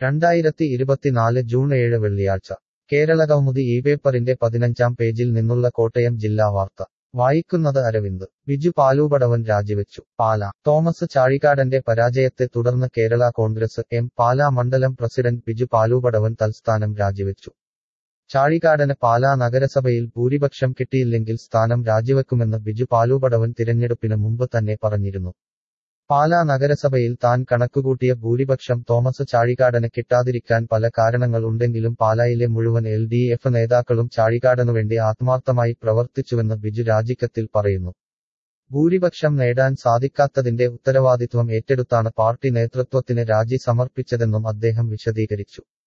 രണ്ടായിരത്തി ഇരുപത്തിനാല് ജൂൺ ഏഴ് വെള്ളിയാഴ്ച കേരളകൗമുദി ഈ പേപ്പറിന്റെ പതിനഞ്ചാം പേജിൽ നിന്നുള്ള കോട്ടയം ജില്ലാ വാർത്ത വായിക്കുന്നത് അരവിന്ദ് ബിജു പാലൂപടവൻ രാജിവെച്ചു പാല തോമസ് ചാഴികാടന്റെ പരാജയത്തെ തുടർന്ന് കേരള കോൺഗ്രസ് എം പാലാ മണ്ഡലം പ്രസിഡന്റ് ബിജു പാലൂപടവൻ തൽസ്ഥാനം രാജിവെച്ചു ചാഴികാടന് പാലാ നഗരസഭയിൽ ഭൂരിപക്ഷം കിട്ടിയില്ലെങ്കിൽ സ്ഥാനം രാജിവെക്കുമെന്ന് ബിജു പാലൂപടവൻ തിരഞ്ഞെടുപ്പിന് മുമ്പ് തന്നെ പറഞ്ഞിരുന്നു പാലാ നഗരസഭയിൽ താൻ കണക്കുകൂട്ടിയ ഭൂരിപക്ഷം തോമസ് ചാഴികാടന് കിട്ടാതിരിക്കാൻ പല കാരണങ്ങൾ ഉണ്ടെങ്കിലും പാലായിലെ മുഴുവൻ എൽ ഡി എഫ് നേതാക്കളും ചാഴികാടനുവേണ്ടി ആത്മാർത്ഥമായി പ്രവർത്തിച്ചുവെന്ന് ബിജു രാജിക്കത്തിൽ പറയുന്നു ഭൂരിപക്ഷം നേടാൻ സാധിക്കാത്തതിന്റെ ഉത്തരവാദിത്വം ഏറ്റെടുത്താണ് പാർട്ടി നേതൃത്വത്തിന് രാജി സമർപ്പിച്ചതെന്നും അദ്ദേഹം വിശദീകരിച്ചു